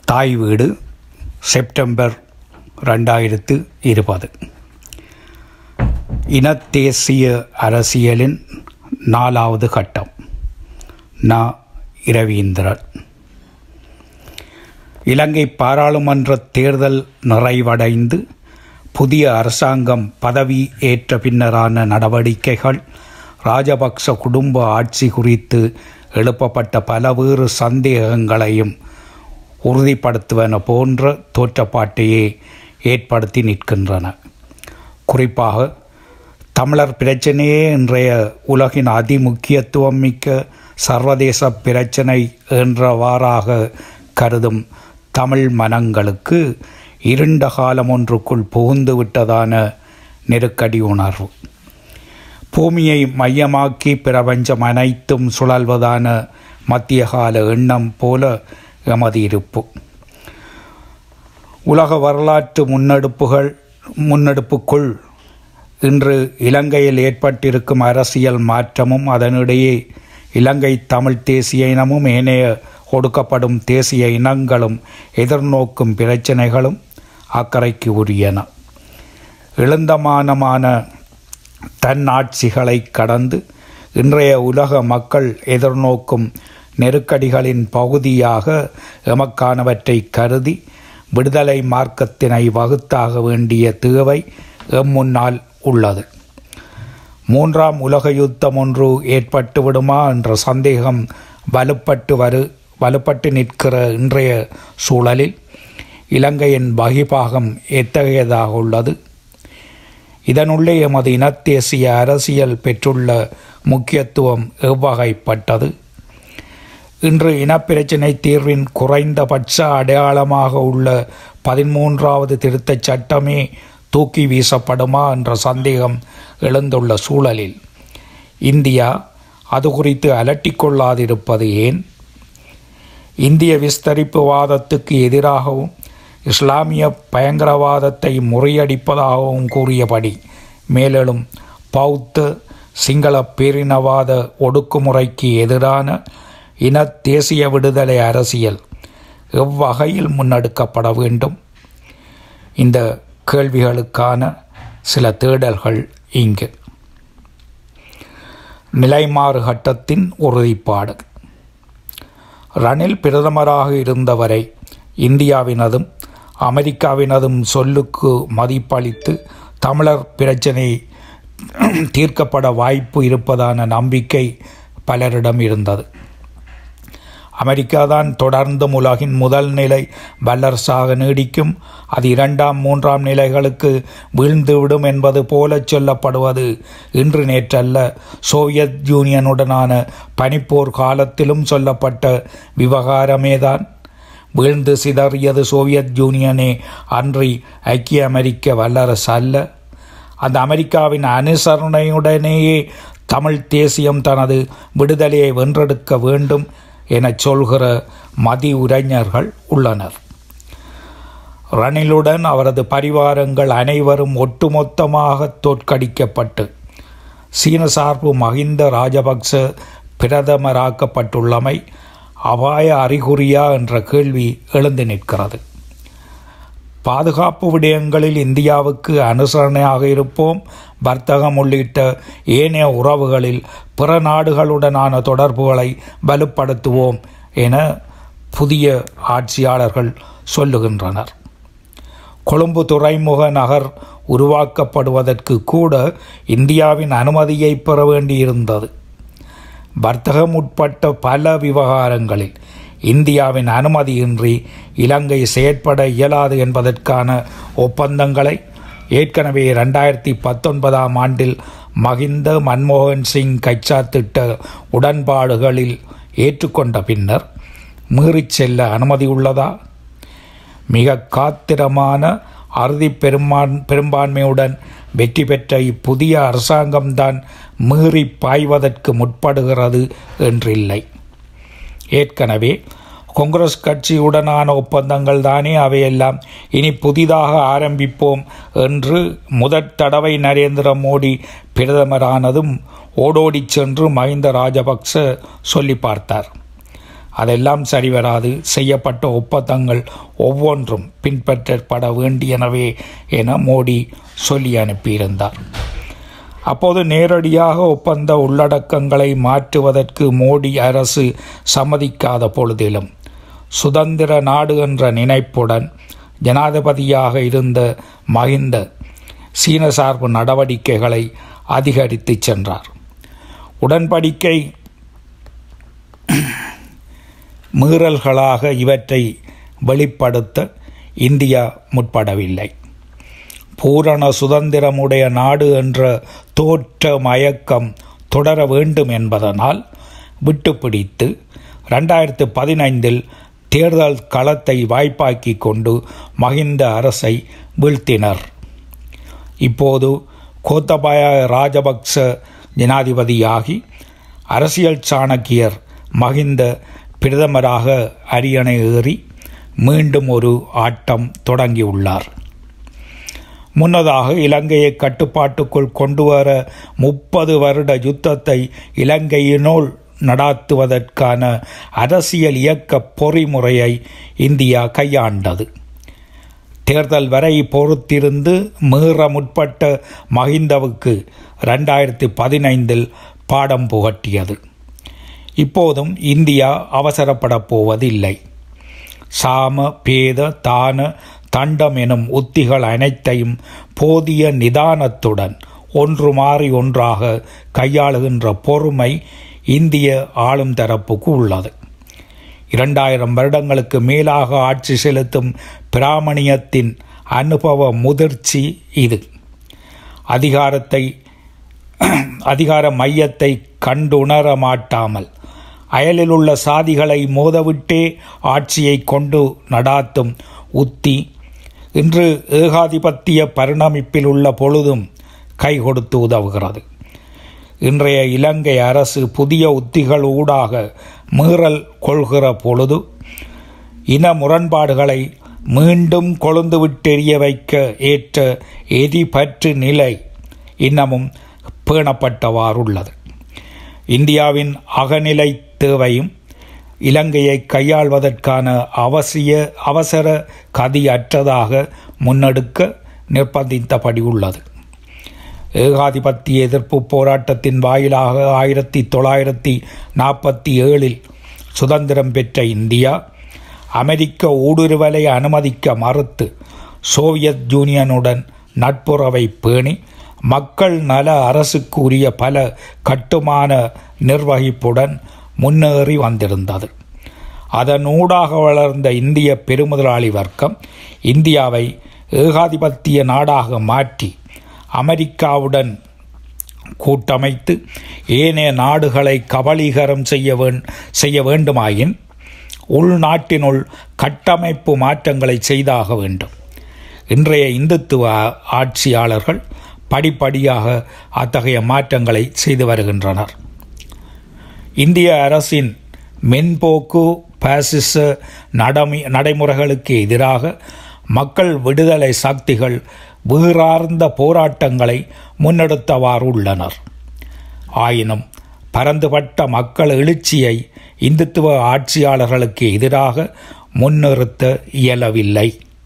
தாய் வீடு செப்டம்பர் ரெண்டாயிரத்து இருபது இனத்தேசிய அரசியலின் நாலாவது கட்டம் ந இரவீந்திரன் இலங்கை பாராளுமன்ற தேர்தல் நிறைவடைந்து புதிய அரசாங்கம் பதவி ஏற்ற பின்னரான நடவடிக்கைகள் ராஜபக்ச குடும்ப ஆட்சி குறித்து எழுப்பப்பட்ட பலவேறு சந்தேகங்களையும் உறுதிப்படுத்துவன போன்ற தோற்றப்பாட்டையே ஏற்படுத்தி நிற்கின்றன குறிப்பாக தமிழர் பிரச்சனையே இன்றைய உலகின் அதிமுக்கியத்துவம் மிக்க சர்வதேச பிரச்சனை என்றவாறாக கருதும் தமிழ் மனங்களுக்கு இருண்ட காலம் ஒன்றுக்குள் புகுந்து விட்டதான நெருக்கடி உணர்வு பூமியை மையமாக்கி பிரபஞ்சம் அனைத்தும் சுழல்வதான மத்திய கால எண்ணம் போல எமது இருப்பு உலக வரலாற்று முன்னெடுப்புகள் முன்னெடுப்புக்குள் இன்று இலங்கையில் ஏற்பட்டிருக்கும் அரசியல் மாற்றமும் அதனிடையே இலங்கை தமிழ் தேசிய இனமும் ஏனைய ஒடுக்கப்படும் தேசிய இனங்களும் எதிர்நோக்கும் பிரச்சனைகளும் அக்கறைக்கு உரியன எழுந்தமானமான தன்னாட்சிகளை கடந்து இன்றைய உலக மக்கள் எதிர்நோக்கும் நெருக்கடிகளின் பகுதியாக எமக்கானவற்றை கருதி விடுதலை மார்க்கத்தினை வகுத்தாக வேண்டிய தேவை எம் முன்னால் உள்ளது மூன்றாம் உலக யுத்தம் ஒன்று ஏற்பட்டு விடுமா என்ற சந்தேகம் வலுப்பட்டு வரு வலுப்பட்டு நிற்கிற இன்றைய சூழலில் இலங்கையின் வகிபாகம் எத்தகையதாக உள்ளது இதனுள்ளே எமது இனத்தேசிய அரசியல் பெற்றுள்ள முக்கியத்துவம் எவ்வகைப்பட்டது இன்று இனப்பிரச்சினை தீர்வின் குறைந்தபட்ச அடையாளமாக உள்ள பதிமூன்றாவது திருத்தச் சட்டமே தூக்கி வீசப்படுமா என்ற சந்தேகம் எழுந்துள்ள சூழலில் இந்தியா அது குறித்து அலட்டிக்கொள்ளாதிருப்பது ஏன் இந்திய விஸ்தரிப்பு வாதத்துக்கு எதிராகவும் இஸ்லாமிய பயங்கரவாதத்தை முறியடிப்பதாகவும் கூறியபடி மேலும் பௌத்த சிங்கள பேரினவாத ஒடுக்குமுறைக்கு எதிரான இன தேசிய விடுதலை அரசியல் எவ்வகையில் முன்னெடுக்கப்பட வேண்டும் இந்த கேள்விகளுக்கான சில தேடல்கள் இங்கு நிலைமாறு கட்டத்தின் உறுதிப்பாடு ரணில் பிரதமராக இருந்தவரை இந்தியாவினதும் அமெரிக்காவினதும் சொல்லுக்கு மதிப்பளித்து தமிழர் பிரச்சினை தீர்க்கப்பட வாய்ப்பு இருப்பதான நம்பிக்கை பலரிடம் இருந்தது அமெரிக்கா தான் தொடர்ந்தும் உலகின் முதல் நிலை வல்லரசாக நீடிக்கும் அது இரண்டாம் மூன்றாம் நிலைகளுக்கு வீழ்ந்துவிடும் என்பது போல சொல்லப்படுவது இன்று நேற்றல்ல சோவியத் யூனியனுடனான பனிப்போர் காலத்திலும் சொல்லப்பட்ட விவகாரமேதான் வீழ்ந்து சிதறியது சோவியத் யூனியனே அன்றி ஐக்கிய அமெரிக்க வல்லரசு அல்ல அந்த அமெரிக்காவின் அனுசரணையுடனேயே தமிழ் தேசியம் தனது விடுதலையை வென்றெடுக்க வேண்டும் எனச் சொல்கிற மதி உரைஞர்கள் உள்ளனர் ரணிலுடன் அவரது பரிவாரங்கள் அனைவரும் ஒட்டுமொத்தமாக தோற்கடிக்கப்பட்டு சீன சார்பு மகிந்த ராஜபக்ச பிரதமராக்கப்பட்டுள்ளமை அபாய அறிகுறியா என்ற கேள்வி எழுந்து நிற்கிறது பாதுகாப்பு விடயங்களில் இந்தியாவுக்கு அனுசரணையாக இருப்போம் வர்த்தகம் உள்ளிட்ட ஏனைய உறவுகளில் பிற நாடுகளுடனான தொடர்புகளை வலுப்படுத்துவோம் என புதிய ஆட்சியாளர்கள் சொல்லுகின்றனர் கொழும்பு துறைமுக நகர் உருவாக்கப்படுவதற்கு கூட இந்தியாவின் அனுமதியை பெற வேண்டியிருந்தது வர்த்தகம் உட்பட்ட பல விவகாரங்களில் இந்தியாவின் அனுமதியின்றி இலங்கை செயற்பட இயலாது என்பதற்கான ஒப்பந்தங்களை ஏற்கனவே ரெண்டாயிரத்தி பத்தொன்பதாம் ஆண்டில் மகிந்த மன்மோகன் சிங் கைச்சாத்திட்ட உடன்பாடுகளில் ஏற்றுக்கொண்ட பின்னர் மீறிச் செல்ல அனுமதி உள்ளதா மிக காத்திரமான அறுதி பெரும்பான் பெரும்பான்மையுடன் வெற்றி பெற்ற இப்புதிய அரசாங்கம்தான் மீறி பாய்வதற்கு முற்படுகிறது என்றில்லை ஏற்கனவே காங்கிரஸ் கட்சியுடனான ஒப்பந்தங்கள் தானே அவையெல்லாம் இனி புதிதாக ஆரம்பிப்போம் என்று முதற் தடவை நரேந்திர மோடி பிரதமரானதும் ஓடோடிச் சென்று மஹிந்த ராஜபக்ச சொல்லி பார்த்தார் அதெல்லாம் சரிவராது செய்யப்பட்ட ஒப்பந்தங்கள் ஒவ்வொன்றும் பின்பற்றப்பட வேண்டியனவே என மோடி சொல்லி அனுப்பியிருந்தார் அப்போது நேரடியாக ஒப்பந்த உள்ளடக்கங்களை மாற்றுவதற்கு மோடி அரசு சம்மதிக்காத பொழுதிலும் சுதந்திர நாடு என்ற நினைப்புடன் ஜனாதிபதியாக இருந்த மஹிந்த சீன சார்பு நடவடிக்கைகளை அதிகரித்து சென்றார் உடன்படிக்கை மீறல்களாக இவற்றை வெளிப்படுத்த இந்தியா முற்படவில்லை பூரண சுதந்திரமுடைய நாடு என்ற தோற்ற மயக்கம் தொடர வேண்டும் என்பதனால் விட்டுப்பிடித்து ரெண்டாயிரத்து பதினைந்தில் தேர்தல் களத்தை வாய்ப்பாக்கி கொண்டு மஹிந்த அரசை வீழ்த்தினர் இப்போது கோத்தபாய ராஜபக்ச ஜனாதிபதியாகி அரசியல் சாணக்கியர் மஹிந்த பிரதமராக அரியணை ஏறி மீண்டும் ஒரு ஆட்டம் தொடங்கியுள்ளார் முன்னதாக இலங்கையை கட்டுப்பாட்டுக்குள் கொண்டு வர முப்பது வருட யுத்தத்தை இலங்கையினுள் நடாத்துவதற்கான அரசியல் இயக்க பொறிமுறையை இந்தியா கையாண்டது தேர்தல் வரை பொறுத்திருந்து மீற முற்பட்ட மஹிந்தவுக்கு ரெண்டாயிரத்தி பதினைந்தில் பாடம் புகட்டியது இப்போதும் இந்தியா அவசரப்படப் போவதில்லை சாம பேத தான தண்டம் எனும் உத்திகள் அனைத்தையும் போதிய நிதானத்துடன் ஒன்று மாறி ஒன்றாக கையாளுகின்ற பொறுமை இந்திய ஆளும் தரப்புக்கு உள்ளது இரண்டாயிரம் வருடங்களுக்கு மேலாக ஆட்சி செலுத்தும் பிராமணியத்தின் அனுபவ முதிர்ச்சி இது அதிகாரத்தை அதிகார மையத்தை கண்டுணர மாட்டாமல் அயலில் உள்ள சாதிகளை மோதவிட்டே ஆட்சியை கொண்டு நடாத்தும் உத்தி இன்று ஏகாதிபத்திய பரிணமிப்பில் உள்ள பொழுதும் கை கொடுத்து உதவுகிறது இன்றைய இலங்கை அரசு புதிய உத்திகள் ஊடாக மீறல் கொள்கிற பொழுது இன முரண்பாடுகளை மீண்டும் கொழுந்துவிட்டெறிய வைக்க ஏற்ற எரிபற்று நிலை இன்னமும் பேணப்பட்டவாறுள்ளது இந்தியாவின் அகநிலை தேவையும் இலங்கையை கையாள்வதற்கான அவசிய அவசர கதி அற்றதாக முன்னெடுக்க நிர்பந்தித்தபடி உள்ளது ஏகாதிபத்திய எதிர்ப்பு போராட்டத்தின் வாயிலாக ஆயிரத்தி தொள்ளாயிரத்தி நாற்பத்தி ஏழில் சுதந்திரம் பெற்ற இந்தியா அமெரிக்க ஊடுருவலை அனுமதிக்க மறுத்து சோவியத் யூனியனுடன் நட்புறவை பேணி மக்கள் நல அரசுக்கு உரிய பல கட்டுமான நிர்வகிப்புடன் முன்னேறி வந்திருந்தது அதனூடாக வளர்ந்த இந்திய பெருமுதலாளி வர்க்கம் இந்தியாவை ஏகாதிபத்திய நாடாக மாற்றி அமெரிக்காவுடன் கூட்டமைத்து ஏனைய நாடுகளை கபலீகரம் செய்ய வேண் செய்ய வேண்டுமாயின் உள்நாட்டினுள் கட்டமைப்பு மாற்றங்களை செய்தாக வேண்டும் இன்றைய இந்துத்துவ ஆட்சியாளர்கள் படிப்படியாக அத்தகைய மாற்றங்களை செய்து வருகின்றனர் இந்திய அரசின் மென்போக்கு பாசிச நடமை நடைமுறைகளுக்கு எதிராக மக்கள் விடுதலை சக்திகள் வீறார்ந்த போராட்டங்களை முன்னெடுத்தவாறு உள்ளனர் ஆயினும் பரந்துபட்ட மக்கள் எழுச்சியை இந்துத்துவ ஆட்சியாளர்களுக்கு எதிராக முன்னிறுத்த இயலவில்லை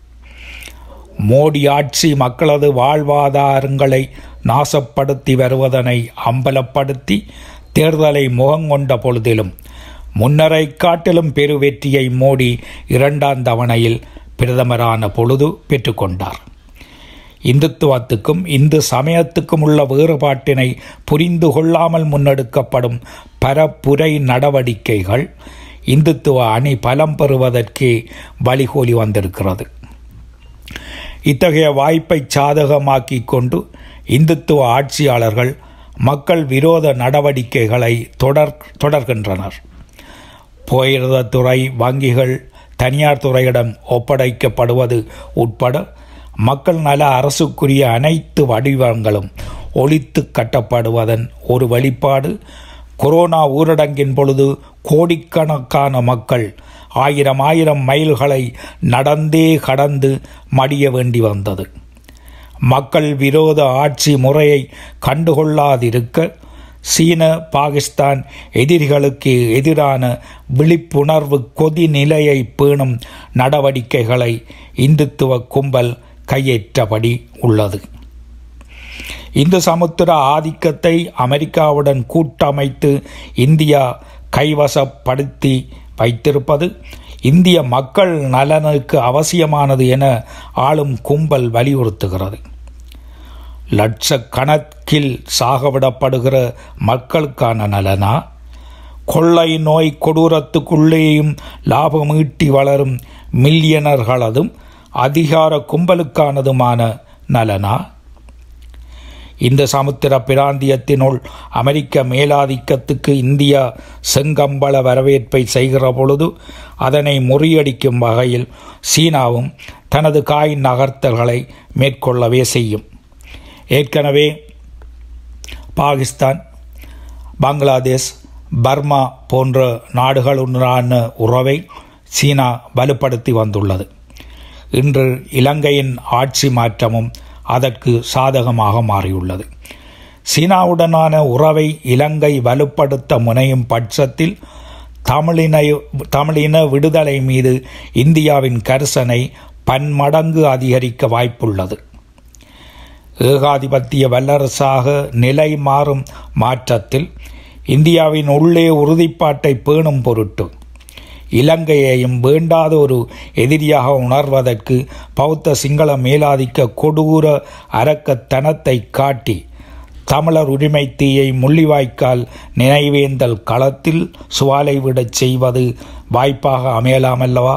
மோடி ஆட்சி மக்களது வாழ்வாதாரங்களை நாசப்படுத்தி வருவதனை அம்பலப்படுத்தி தேர்தலை முகங்கொண்ட பொழுதிலும் முன்னரை காட்டிலும் பெரு வெற்றியை மோடி இரண்டாம் தவணையில் பிரதமரான பொழுது பெற்றுக்கொண்டார் இந்துத்துவத்துக்கும் இந்து சமயத்துக்கும் உள்ள வேறுபாட்டினை புரிந்து கொள்ளாமல் முன்னெடுக்கப்படும் பரப்புரை நடவடிக்கைகள் இந்துத்துவ அணி பலம் பெறுவதற்கே வழிகோலி வந்திருக்கிறது இத்தகைய வாய்ப்பை சாதகமாக்கி கொண்டு இந்துத்துவ ஆட்சியாளர்கள் மக்கள் விரோத நடவடிக்கைகளை தொடர் தொடர்கின்றனர் போயிரதத்துறை வங்கிகள் தனியார் துறையிடம் ஒப்படைக்கப்படுவது உட்பட மக்கள் நல அரசுக்குரிய அனைத்து வடிவங்களும் ஒழித்து கட்டப்படுவதன் ஒரு வெளிப்பாடு கொரோனா ஊரடங்கின் பொழுது கோடிக்கணக்கான மக்கள் ஆயிரம் ஆயிரம் மைல்களை நடந்தே கடந்து மடிய வேண்டி வந்தது மக்கள் விரோத ஆட்சி முறையை கண்டுகொள்ளாதிருக்க சீன பாகிஸ்தான் எதிரிகளுக்கு எதிரான விழிப்புணர்வு கொதி நிலையை பேணும் நடவடிக்கைகளை இந்துத்துவ கும்பல் கையேற்றபடி உள்ளது இந்து சமுத்திர ஆதிக்கத்தை அமெரிக்காவுடன் கூட்டமைத்து இந்தியா கைவசப்படுத்தி வைத்திருப்பது இந்திய மக்கள் நலனுக்கு அவசியமானது என ஆளும் கும்பல் வலியுறுத்துகிறது லட்சக்கணக்கில் சாகவிடப்படுகிற மக்களுக்கான நலனா கொள்ளை நோய் கொடூரத்துக்குள்ளேயும் லாபம் ஈட்டி வளரும் மில்லியனர்களதும் அதிகார கும்பலுக்கானதுமான நலனா இந்த சமுத்திர பிராந்தியத்தினுள் அமெரிக்க மேலாதிக்கத்துக்கு இந்தியா செங்கம்பள வரவேற்பை செய்கிற பொழுது அதனை முறியடிக்கும் வகையில் சீனாவும் தனது காய் நகர்த்தல்களை மேற்கொள்ளவே செய்யும் ஏற்கனவே பாகிஸ்தான் பங்களாதேஷ் பர்மா போன்ற நாடுகளுடனான உறவை சீனா வலுப்படுத்தி வந்துள்ளது இன்று இலங்கையின் ஆட்சி மாற்றமும் அதற்கு சாதகமாக மாறியுள்ளது சீனாவுடனான உறவை இலங்கை வலுப்படுத்த முனையும் பட்சத்தில் தமிழின தமிழின விடுதலை மீது இந்தியாவின் கரிசனை பன்மடங்கு அதிகரிக்க வாய்ப்புள்ளது ஏகாதிபத்திய வல்லரசாக நிலை மாறும் மாற்றத்தில் இந்தியாவின் உள்ளே உறுதிப்பாட்டை பேணும் பொருட்டு இலங்கையையும் வேண்டாத ஒரு எதிரியாக உணர்வதற்கு பௌத்த சிங்கள மேலாதிக்க கொடூர அரக்கத்தனத்தை காட்டி தமிழர் உரிமை தீயை முள்ளிவாய்க்கால் நினைவேந்தல் களத்தில் சுவாலை விடச் செய்வது வாய்ப்பாக அமையலாமல்லவா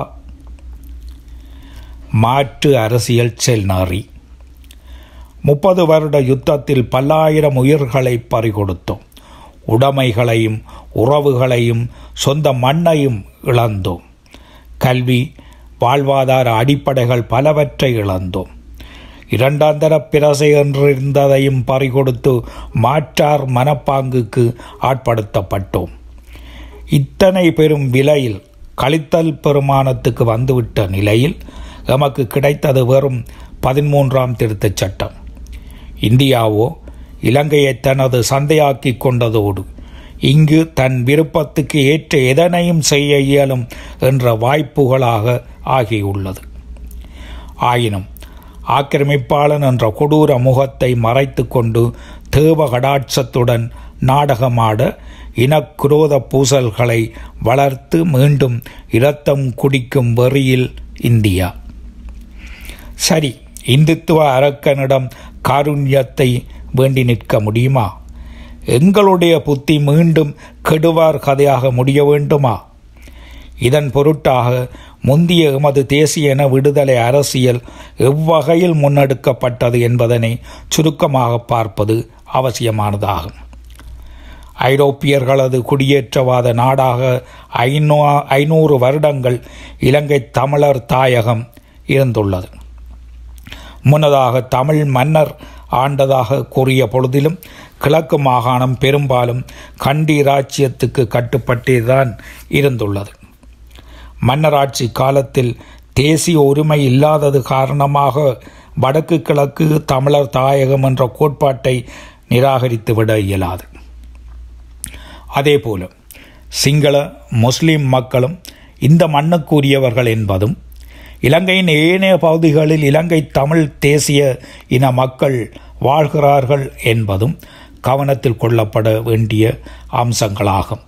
மாற்று அரசியல் செல்நாறி முப்பது வருட யுத்தத்தில் பல்லாயிரம் உயிர்களை பறிகொடுத்தோம் உடைமைகளையும் உறவுகளையும் சொந்த மண்ணையும் இழந்தோம் கல்வி வாழ்வாதார அடிப்படைகள் பலவற்றை இழந்தோம் இரண்டாந்தர பிரசை என்றிருந்ததையும் பறிகொடுத்து மாற்றார் மனப்பாங்குக்கு ஆட்படுத்தப்பட்டோம் இத்தனை பெரும் விலையில் கழித்தல் பெருமானத்துக்கு வந்துவிட்ட நிலையில் எமக்கு கிடைத்தது வெறும் பதிமூன்றாம் திருத்தச் சட்டம் இந்தியாவோ இலங்கையை தனது சந்தையாக்கி கொண்டதோடு இங்கு தன் விருப்பத்துக்கு ஏற்ற எதனையும் செய்ய இயலும் என்ற வாய்ப்புகளாக ஆகியுள்ளது ஆயினும் ஆக்கிரமிப்பாளன் என்ற கொடூர முகத்தை மறைத்து கொண்டு தேவ கடாட்சத்துடன் நாடகமாட இனக்குரோத பூசல்களை வளர்த்து மீண்டும் இரத்தம் குடிக்கும் வெறியில் இந்தியா சரி இந்துத்துவ அரக்கனிடம் காருண்யத்தை வேண்டி நிற்க முடியுமா எங்களுடைய புத்தி மீண்டும் கெடுவார் கதையாக முடிய வேண்டுமா இதன் பொருட்டாக முந்திய எமது தேசிய இன விடுதலை அரசியல் எவ்வகையில் முன்னெடுக்கப்பட்டது என்பதனை சுருக்கமாக பார்ப்பது அவசியமானதாகும் ஐரோப்பியர்களது குடியேற்றவாத நாடாக ஐநூ ஐநூறு வருடங்கள் இலங்கை தமிழர் தாயகம் இருந்துள்ளது முன்னதாக தமிழ் மன்னர் ஆண்டதாக கூறிய பொழுதிலும் கிழக்கு மாகாணம் பெரும்பாலும் கண்டி ராச்சியத்துக்கு கட்டுப்பட்டேதான் இருந்துள்ளது மன்னராட்சி காலத்தில் தேசிய உரிமை இல்லாதது காரணமாக வடக்கு கிழக்கு தமிழர் தாயகம் என்ற கோட்பாட்டை நிராகரித்துவிட இயலாது அதேபோல சிங்கள முஸ்லிம் மக்களும் இந்த மண்ணுக்குரியவர்கள் என்பதும் இலங்கையின் ஏனைய பகுதிகளில் இலங்கை தமிழ் தேசிய இன மக்கள் வாழ்கிறார்கள் என்பதும் கவனத்தில் கொள்ளப்பட வேண்டிய அம்சங்களாகும்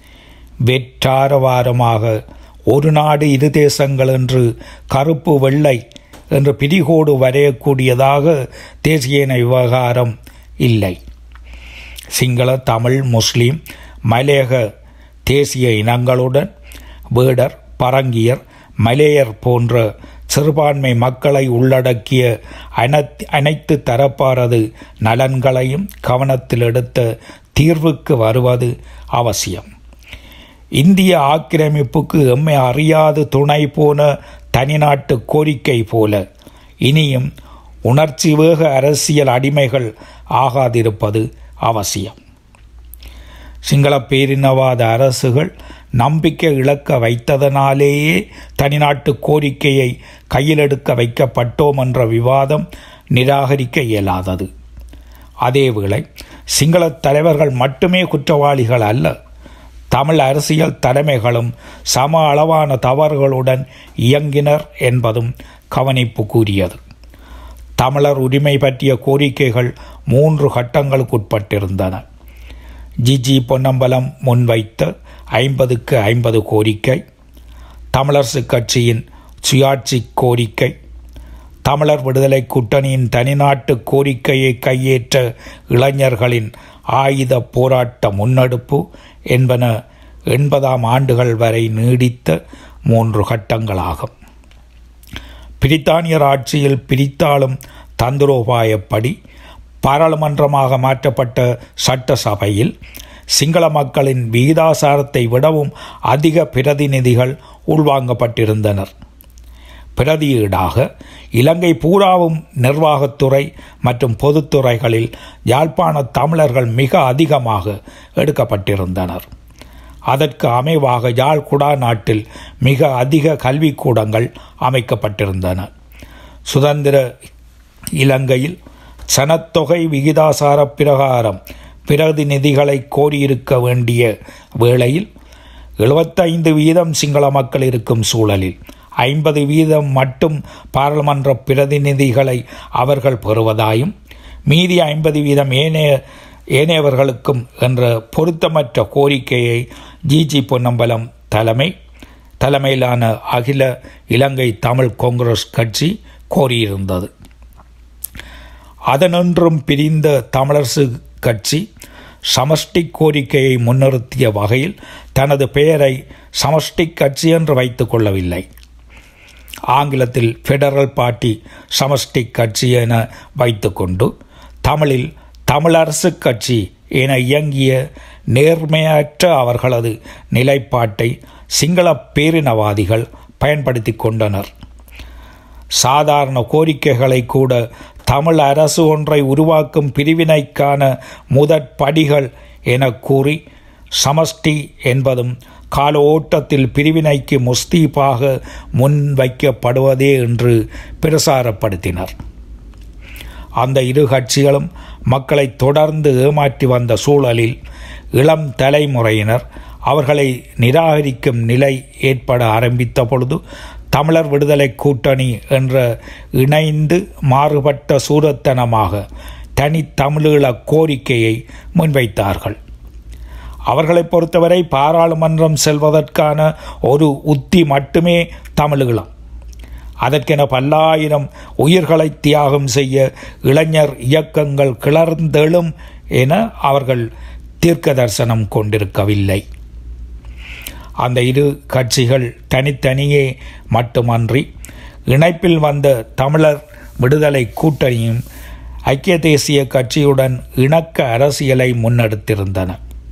வெற்றாரவாரமாக ஒரு நாடு இரு தேசங்கள் என்று கருப்பு வெள்ளை என்று பிரிகோடு வரையக்கூடியதாக தேசிய இன விவகாரம் இல்லை சிங்கள தமிழ் முஸ்லீம் மலையக தேசிய இனங்களுடன் வேடர் பரங்கியர் மலேயர் போன்ற சிறுபான்மை மக்களை உள்ளடக்கிய அனைத்து அனைத்து தரப்பாரது நலன்களையும் கவனத்தில் எடுத்த தீர்வுக்கு வருவது அவசியம் இந்திய ஆக்கிரமிப்புக்கு எம்மை அறியாது துணை போன தனிநாட்டு கோரிக்கை போல இனியும் உணர்ச்சி வேக அரசியல் அடிமைகள் ஆகாதிருப்பது அவசியம் சிங்கள பேரினவாத அரசுகள் நம்பிக்கை இழக்க வைத்ததனாலேயே தனிநாட்டு கோரிக்கையை கையிலெடுக்க வைக்கப்பட்டோம் என்ற விவாதம் நிராகரிக்க இயலாதது அதேவேளை சிங்கள தலைவர்கள் மட்டுமே குற்றவாளிகள் அல்ல தமிழ் அரசியல் தலைமைகளும் சம அளவான தவறுகளுடன் இயங்கினர் என்பதும் கவனிப்புக்குரியது தமிழர் உரிமை பற்றிய கோரிக்கைகள் மூன்று கட்டங்களுக்குட்பட்டிருந்தன ஜிஜி பொன்னம்பலம் முன்வைத்த ஐம்பதுக்கு ஐம்பது கோரிக்கை தமிழரசு கட்சியின் சுயாட்சி கோரிக்கை தமிழர் விடுதலை கூட்டணியின் தனிநாட்டு கோரிக்கையை கையேற்ற இளைஞர்களின் ஆயுத போராட்ட முன்னெடுப்பு என்பன எண்பதாம் ஆண்டுகள் வரை நீடித்த மூன்று கட்டங்களாகும் பிரித்தானியர் ஆட்சியில் பிரித்தாளும் தந்திரோபாயப்படி பாராளுமன்றமாக மாற்றப்பட்ட சட்டசபையில் சிங்கள மக்களின் விகிதாசாரத்தை விடவும் அதிக பிரதிநிதிகள் உள்வாங்கப்பட்டிருந்தனர் பிரதியீடாக இலங்கை பூராவும் நிர்வாகத்துறை மற்றும் பொதுத்துறைகளில் யாழ்ப்பாண தமிழர்கள் மிக அதிகமாக எடுக்கப்பட்டிருந்தனர் அதற்கு அமைவாக யாழ் குடா நாட்டில் மிக அதிக கல்விக்கூடங்கள் அமைக்கப்பட்டிருந்தன சுதந்திர இலங்கையில் சனத்தொகை விகிதாசார பிரகாரம் பிரதிநிதிகளை கோரியிருக்க வேண்டிய வேளையில் எழுபத்தைந்து வீதம் சிங்கள மக்கள் இருக்கும் சூழலில் ஐம்பது வீதம் மட்டும் பாராளுமன்ற பிரதிநிதிகளை அவர்கள் பெறுவதாயும் மீதி ஐம்பது வீதம் ஏனைய ஏனையவர்களுக்கும் என்ற பொருத்தமற்ற கோரிக்கையை ஜிஜி பொன்னம்பலம் தலைமை தலைமையிலான அகில இலங்கை தமிழ் காங்கிரஸ் கட்சி கோரியிருந்தது அதனொன்றும் பிரிந்த தமிழரசு கட்சி சமஷ்டி கோரிக்கையை முன்னிறுத்திய வகையில் தனது பெயரை சமஷ்டி கட்சி என்று வைத்துக் கொள்ளவில்லை ஆங்கிலத்தில் ஃபெடரல் பார்ட்டி சமஷ்டி கட்சி என வைத்துக்கொண்டு தமிழில் தமிழரசு கட்சி என இயங்கிய நேர்மையற்ற அவர்களது நிலைப்பாட்டை சிங்கள பேரினவாதிகள் பயன்படுத்தி கொண்டனர் சாதாரண கோரிக்கைகளை கூட தமிழ் அரசு ஒன்றை உருவாக்கும் பிரிவினைக்கான முதற் படிகள் என கூறி சமஷ்டி என்பதும் கால ஓட்டத்தில் பிரிவினைக்கு முஸ்தீப்பாக முன்வைக்கப்படுவதே என்று பிரசாரப்படுத்தினர் அந்த இரு கட்சிகளும் மக்களை தொடர்ந்து ஏமாற்றி வந்த சூழலில் இளம் தலைமுறையினர் அவர்களை நிராகரிக்கும் நிலை ஏற்பட ஆரம்பித்த பொழுது தமிழர் விடுதலை கூட்டணி என்ற இணைந்து மாறுபட்ட சூரத்தனமாக தனித்தமிழீழ கோரிக்கையை முன்வைத்தார்கள் அவர்களை பொறுத்தவரை பாராளுமன்றம் செல்வதற்கான ஒரு உத்தி மட்டுமே தமிழீழம் அதற்கென பல்லாயிரம் உயிர்களை தியாகம் செய்ய இளைஞர் இயக்கங்கள் கிளர்ந்தெழும் என அவர்கள் தீர்க்க தரிசனம் கொண்டிருக்கவில்லை அந்த இரு கட்சிகள் தனித்தனியே மட்டுமன்றி இணைப்பில் வந்த தமிழர் விடுதலை கூட்டணியும் ஐக்கிய தேசிய கட்சியுடன் இணக்க அரசியலை முன்னெடுத்திருந்தன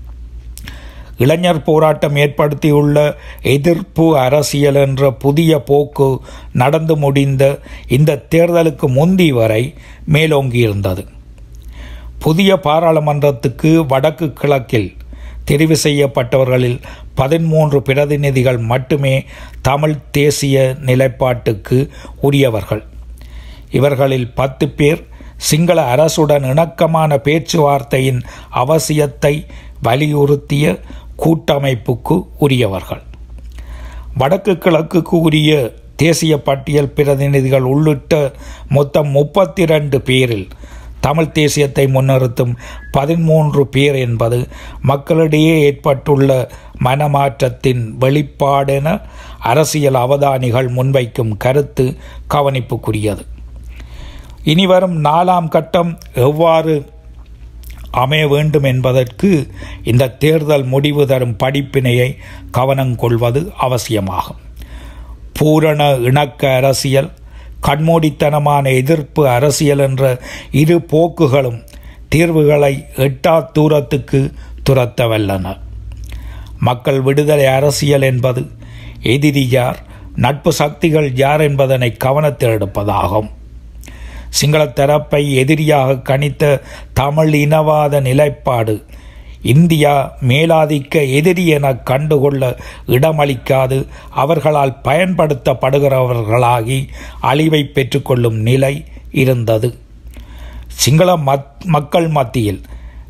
இளைஞர் போராட்டம் ஏற்படுத்தியுள்ள எதிர்ப்பு அரசியல் என்ற புதிய போக்கு நடந்து முடிந்த இந்த தேர்தலுக்கு முந்தி வரை மேலோங்கியிருந்தது புதிய பாராளுமன்றத்துக்கு வடக்கு கிழக்கில் தெரிவு செய்யப்பட்டவர்களில் பதிமூன்று பிரதிநிதிகள் மட்டுமே தமிழ் தேசிய நிலைப்பாட்டுக்கு உரியவர்கள் இவர்களில் பத்து பேர் சிங்கள அரசுடன் இணக்கமான பேச்சுவார்த்தையின் அவசியத்தை வலியுறுத்திய கூட்டமைப்புக்கு உரியவர்கள் வடக்கு கிழக்குக்கு உரிய தேசிய பட்டியல் பிரதிநிதிகள் உள்ளிட்ட மொத்தம் முப்பத்தி ரெண்டு பேரில் தமிழ் தேசியத்தை முன்னிறுத்தும் பதிமூன்று பேர் என்பது மக்களிடையே ஏற்பட்டுள்ள மனமாற்றத்தின் வெளிப்பாடென அரசியல் அவதானிகள் முன்வைக்கும் கருத்து கவனிப்புக்குரியது இனிவரும் நாலாம் கட்டம் எவ்வாறு அமைய வேண்டும் என்பதற்கு இந்த தேர்தல் முடிவு தரும் படிப்பினையை கவனம் கொள்வது அவசியமாகும் பூரண இணக்க அரசியல் கண்மூடித்தனமான எதிர்ப்பு அரசியல் என்ற இரு போக்குகளும் தீர்வுகளை எட்டா தூரத்துக்கு துரத்தவல்லன மக்கள் விடுதலை அரசியல் என்பது எதிரி யார் நட்பு சக்திகள் யார் என்பதனை கவனத்தில் எடுப்பதாகும் சிங்கள தரப்பை எதிரியாக கணித்த தமிழ் இனவாத நிலைப்பாடு இந்தியா மேலாதிக்க எதிரி என கண்டுகொள்ள இடமளிக்காது அவர்களால் பயன்படுத்தப்படுகிறவர்களாகி அழிவை பெற்றுக்கொள்ளும் நிலை இருந்தது சிங்கள மத் மக்கள் மத்தியில்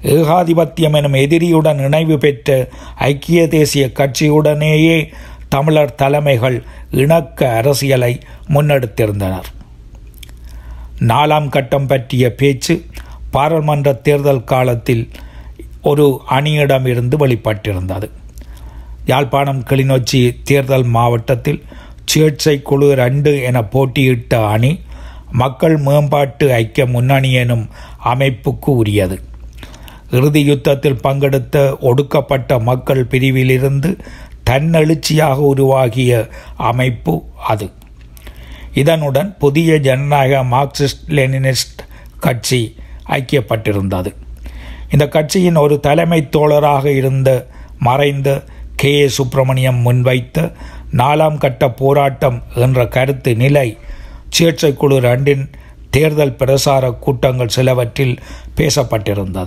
ஏகாதிபத்தியம் எனும் எதிரியுடன் இணைவு பெற்ற ஐக்கிய தேசிய கட்சியுடனேயே தமிழர் தலைமைகள் இணக்க அரசியலை முன்னெடுத்திருந்தனர் நாலாம் கட்டம் பற்றிய பேச்சு பாராளுமன்ற தேர்தல் காலத்தில் ஒரு அணியிடமிருந்து வெளிப்பட்டிருந்தது யாழ்ப்பாணம் கிளிநொச்சி தேர்தல் மாவட்டத்தில் சுயேட்சை குழு ரெண்டு என போட்டியிட்ட அணி மக்கள் மேம்பாட்டு ஐக்கிய முன்னணி எனும் அமைப்புக்கு உரியது இறுதி யுத்தத்தில் பங்கெடுத்த ஒடுக்கப்பட்ட மக்கள் பிரிவிலிருந்து தன்னெழுச்சியாக உருவாகிய அமைப்பு அது இதனுடன் புதிய ஜனநாயக மார்க்சிஸ்ட் லெனினிஸ்ட் கட்சி ஐக்கியப்பட்டிருந்தது இந்த கட்சியின் ஒரு தலைமை தோழராக இருந்த மறைந்த கே ஏ சுப்பிரமணியம் முன்வைத்த நாலாம் கட்ட போராட்டம் என்ற கருத்து நிலை சுயேட்சை குழு ரெண்டின் தேர்தல் பிரசார கூட்டங்கள் சிலவற்றில் பேசப்பட்டிருந்தது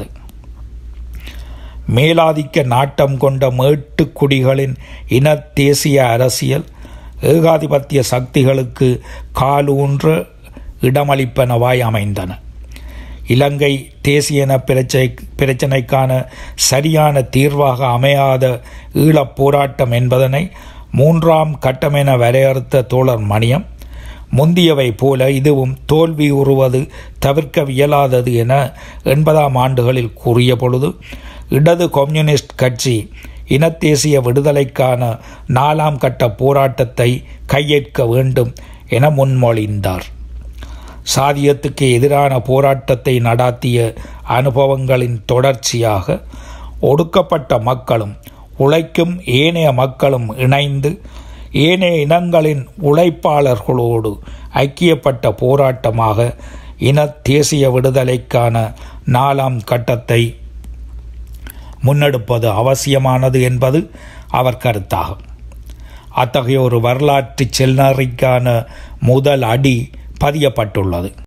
மேலாதிக்க நாட்டம் கொண்ட மேட்டுக்குடிகளின் இன தேசிய அரசியல் ஏகாதிபத்திய சக்திகளுக்கு காலூன்ற இடமளிப்பனவாய் அமைந்தன இலங்கை தேசியன பிரச்சனை பிரச்சனைக்கான சரியான தீர்வாக அமையாத ஈழப் போராட்டம் என்பதனை மூன்றாம் கட்டமென வரையறுத்த தோழர் மணியம் முந்தியவை போல இதுவும் தோல்வி உறுவது தவிர்க்க இயலாதது என எண்பதாம் ஆண்டுகளில் கூறிய பொழுது இடது கம்யூனிஸ்ட் கட்சி இனத்தேசிய விடுதலைக்கான நாலாம் கட்ட போராட்டத்தை கையேற்க வேண்டும் என முன்மொழிந்தார் சாதியத்துக்கு எதிரான போராட்டத்தை நடாத்திய அனுபவங்களின் தொடர்ச்சியாக ஒடுக்கப்பட்ட மக்களும் உழைக்கும் ஏனைய மக்களும் இணைந்து ஏனைய இனங்களின் உழைப்பாளர்களோடு ஐக்கியப்பட்ட போராட்டமாக இன தேசிய விடுதலைக்கான நாலாம் கட்டத்தை முன்னெடுப்பது அவசியமானது என்பது அவர் கருத்தாகும் அத்தகைய ஒரு வரலாற்று செல்நறைக்கான முதல் அடி பதியப்பட்டுள்ளது